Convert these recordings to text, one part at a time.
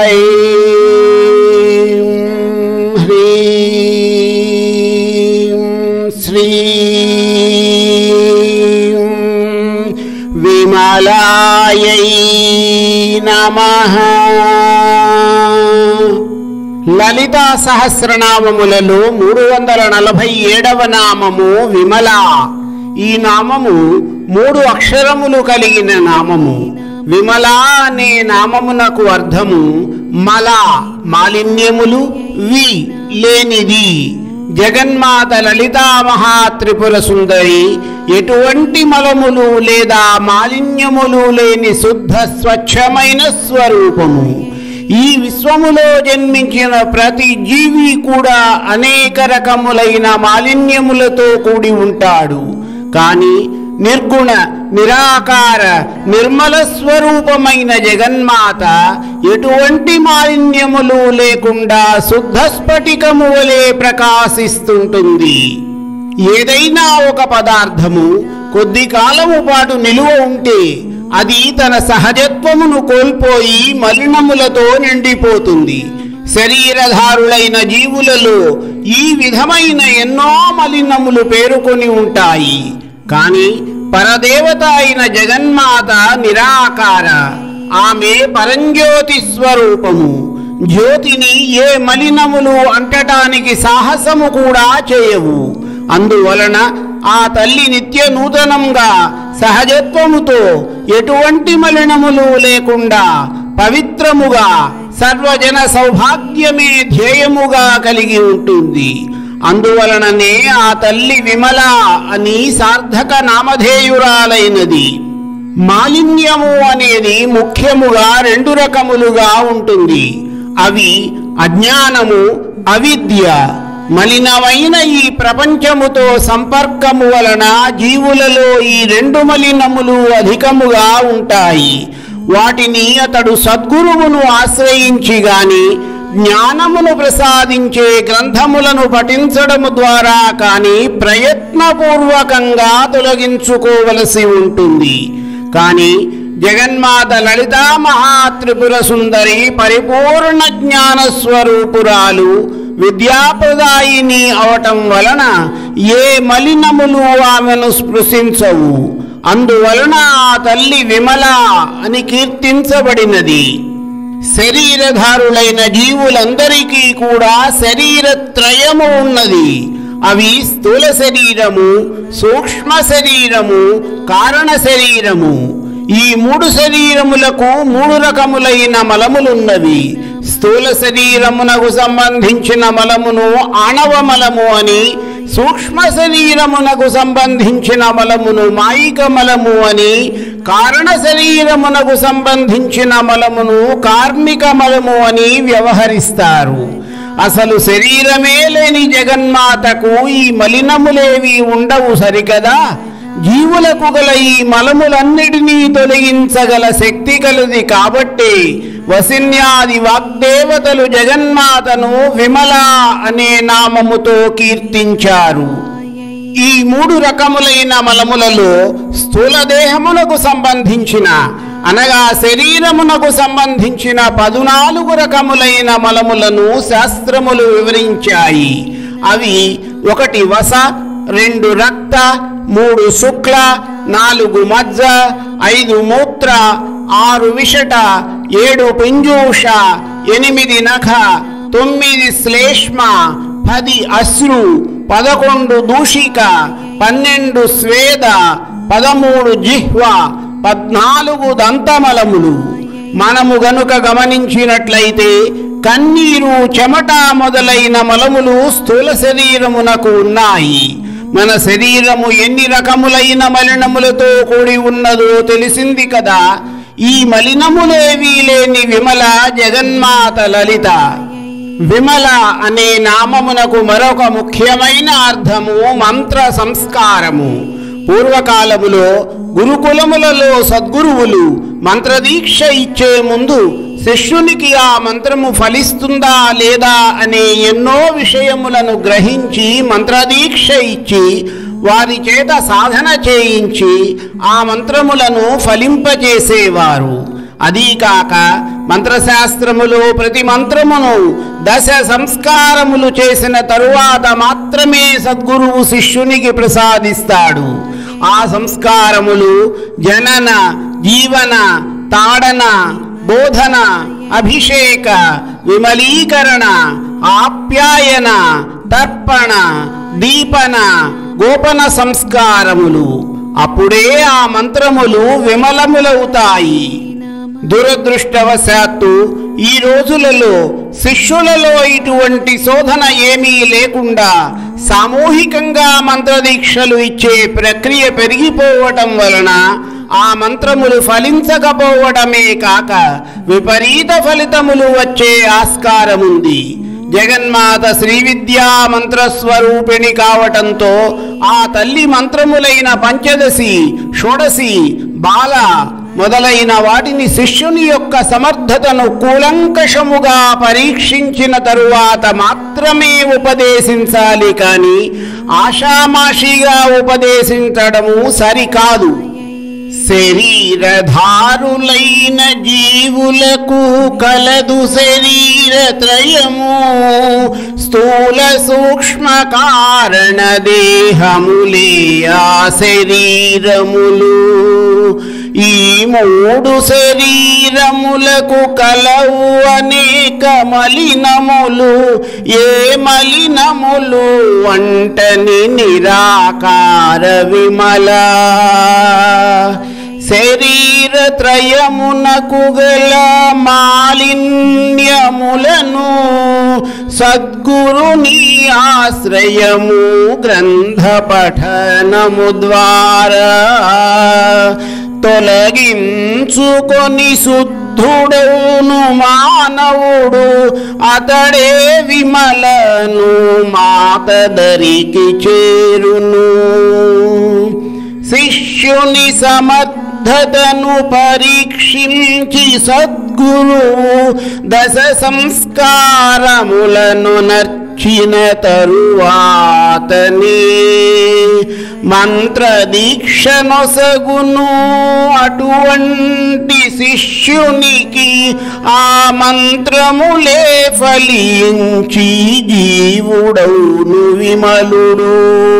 ఐం హ్రీం శ్రీం విమలాయై నమః లలితా సహస్రనామములలో మూడు వందల నలభై ఏడవ నామము విమల ఈ నామము మూడు అక్షరములు కలిగిన నామము విమల అనే నామమునకు అర్థము మల మాలిన్యములు వి లేనిది జగన్మాత లలితా మహాత్రిపుర సుందరి ఎటువంటి మలములు లేదా మాలిన్యములు లేని శుద్ధ స్వచ్ఛమైన స్వరూపము ఈ విశ్వములో జన్మించిన ప్రతి జీవి కూడా అనేక రకములైన మాలిన్యములతో కూడి ఉంటాడు కాని నిర్గుణ నిరాకార నిర్మల స్వరూపమైన జగన్మాత ఎటువంటి మాలిన్యములు లేకుండా శుద్ధ స్ఫటికము వలె ప్రకాశిస్తుంటుంది ఏదైనా ఒక పదార్థము కొద్ది కాలము పాటు నిలువ ఉంటే అది తన సహజత్వమును కోల్పోయి మలినములతో నిండిపోతుంది శరీరధారులైన జీవులలో ఈ విధమైన ఎన్నో మలినములు పేరుకొని ఉంటాయి కాని పరదేవత అయిన జగన్మాత నిరాకార ఆమె పరంజ్యోతి స్వరూపము జ్యోతిని ఏ మలినములు అంటటానికి సాహసము కూడా చేయవు అందువలన ఆ తల్లి నిత్య నూతనంగా సహజత్వముతో ఎటువంటి మలినములు లేకుండా పవిత్రముగా సర్వజన సౌభాగ్యమే ధ్యేయముగా కలిగి ఉంటుంది అందువలననే ఆ తల్లి విమల అని సార్థక నామధేయురాలైనది మాలిన్యము అనేది ముఖ్యముగా రెండు రకములుగా ఉంటుంది అవి అజ్ఞానము అవిద్య మలినమైన ఈ ప్రపంచముతో సంపర్కము వలన జీవులలో ఈ రెండు మలినములు అధికముగా ఉంటాయి వాటిని అతడు సద్గురువును ఆశ్రయించి గాని జ్ఞానమును ప్రసాదించే గ్రంథములను పఠించడము ద్వారా కాని ప్రయత్నపూర్వకంగా తొలగించుకోవలసి ఉంటుంది కాని జగన్మాత లలితా మహాత్రిపుర సుందరి పరిపూర్ణ జ్ఞాన స్వరూపురాలు విద్యాప్రదాయిని అవటం వలన ఏ మలినములు ఆమెను స్పృశించవు అందువలన ఆ తల్లి విమల అని కీర్తించబడినది శరీరధారులైన జీవులందరికీ కూడా శరీరత్రయము ఉన్నది అవి స్థూల శరీరము సూక్ష్మ శరీరము కారణ శరీరము ఈ మూడు శరీరములకు మూడు రకములైన మలములున్నవి స్థూల శరీరమునకు సంబంధించిన మలమును ఆణవ మలము అని సూక్ష్మ శరీరమునకు సంబంధించిన మలమును మాయిక మలము అని కారణ శరీరమునకు సంబంధించిన మలమును కార్మిక మలము అని వ్యవహరిస్తారు అసలు శరీరమే లేని జగన్మాతకు ఈ మలినములేవి ఉండవు సరికదా జీవులకు గల ఈ మలములన్నిటినీ తొలగించగల శక్తి కలది కాబట్టి వసిన్యాది వాగ్దేవతలు జగన్మాతను విమల అనే నామముతో కీర్తించారు ఈ మూడు రకములైన మలములలో స్థూల దేహమునకు సంబంధించిన అనగా శరీరమునకు సంబంధించిన పదునాలుగు రకములైన మలములను శాస్త్రములు వివరించాయి అవి ఒకటి వస రెండు రక్త మూడు శుక్ల నాలుగు మజ్జ ఐదు మూత్ర ఆరు విషట ఏడు పింజూష ఎనిమిది నఖ తొమ్మిది శ్లేష్మ పది అశ్రు పదకొండు దూషిక పన్నెండు స్వేద పదమూడు జిహ్వ పద్నాలుగు దంతమలములు మనము గనుక గమనించినట్లయితే కన్నీరు చెమట మొదలైన మలములు స్థూల శరీరమునకు ఉన్నాయి మన శరీరము ఎన్ని రకములైన మలినములతో కూడి ఉన్నదో తెలిసింది కదా ఈ మలినములేవీ లేని విమల జగన్మాత లలిత విమల అనే నామమునకు మరొక ముఖ్యమైన అర్థము మంత్ర సంస్కారము పూర్వకాలములో గురుకులములలో సద్గురువులు మంత్రదీక్ష ఇచ్చే ముందు శిష్యునికి ఆ మంత్రము ఫలిస్తుందా లేదా అనే ఎన్నో విషయములను గ్రహించి మంత్రదీక్ష ఇచ్చి వారి చేత సాధన చేయించి ఆ మంత్రములను ఫలింపచేసేవారు అదీ కాక మంత్రశాస్త్రములో ప్రతి మంత్రమును దశ సంస్కారములు చేసిన తరువాత మాత్రమే సద్గురువు శిష్యునికి ప్రసాదిస్తాడు ఆ సంస్కారములు జనన జీవన తాడన బోధన అభిషేక విమలీకరణ ఆప్యాయన తర్పణ దీపన గోపన సంస్కారములు అప్పుడే ఆ మంత్రములు విమలములవుతాయి దురదృష్టవశాత్తు ఈ రోజులలో శిష్యులలో ఇటువంటి శోధన ఏమీ లేకుండా సామూహికంగా మంత్రదీక్షలు ఇచ్చే ప్రక్రియ పెరిగిపోవటం వలన ఆ మంత్రములు ఫలించకపోవడమే కాక విపరీత ఫలితములు వచ్చే ఆస్కారముంది జగన్మాత శ్రీ విద్యా మంత్రస్వరూపిణి కావటంతో ఆ తల్లి మంత్రములైన పంచదశి షోడశి బాల మొదలైన వాటిని శిష్యుని యొక్క సమర్థతను కూలంకషముగా పరీక్షించిన తరువాత మాత్రమే ఉపదేశించాలి కాని ఆషామాషిగా ఉపదేశించడము సరికాదు శరీరధారులైన జీవులకు కలదు శరీర త్రయము స్థూల సూక్ష్మ కారణ దేహములే ఆ శరీరములు ఈ మూడు శరీరములకు కలవు అనేక మలినములు ఏ మలినములు వంటని నిరాకార విమల శరీర త్రయమునకు గల మాలిన్యములను సద్గురుని ఆశ్రయము గ్రంథ పఠనము ద్వారా తొలగించుకొని శుద్ధుడవును మానవుడు అతడే విమలను మాతదరికి చేరును శిష్యుని సమర్థతను పరీక్షించి సద్గురు దశ సంస్కారములను నర్చిన తరువాతనే మంత్రదీక్షనొసగును అటువంటి శిష్యునికి ఆ మంత్రములే ఫలించి జీవుడౌను విమలుడు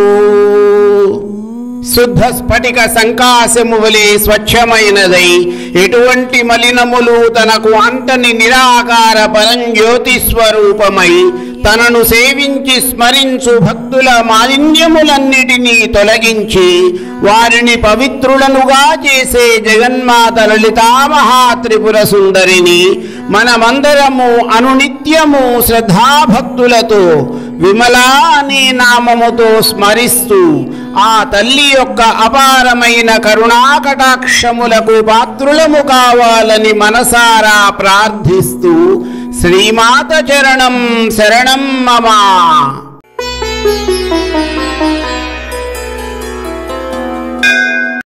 శుద్ధ స్ఫటిక సంకాశము వలె స్వచ్ఛమైనదై ఎటువంటి మలినములు తనకు అంటని నిరాకార పరంజ్యోతి స్వరూపమై తనను సేవించి స్మరించు భక్తుల మాలిన్యములన్నిటినీ తొలగించి వారిని పవిత్రులనుగా చేసే జగన్మాత లలితామహా త్రిపుర సుందరిని మనమందరము అనునిత్యము శ్రద్ధాభక్తులతో విమలా అనే నామముతో స్మరిస్తూ ఆ తల్లి యొక్క అపారమైన కరుణాకటాక్షములకు పాత్రులము కావాలని మనసారా ప్రార్థిస్తూ శ్రీమాత చరణం శరణం మమ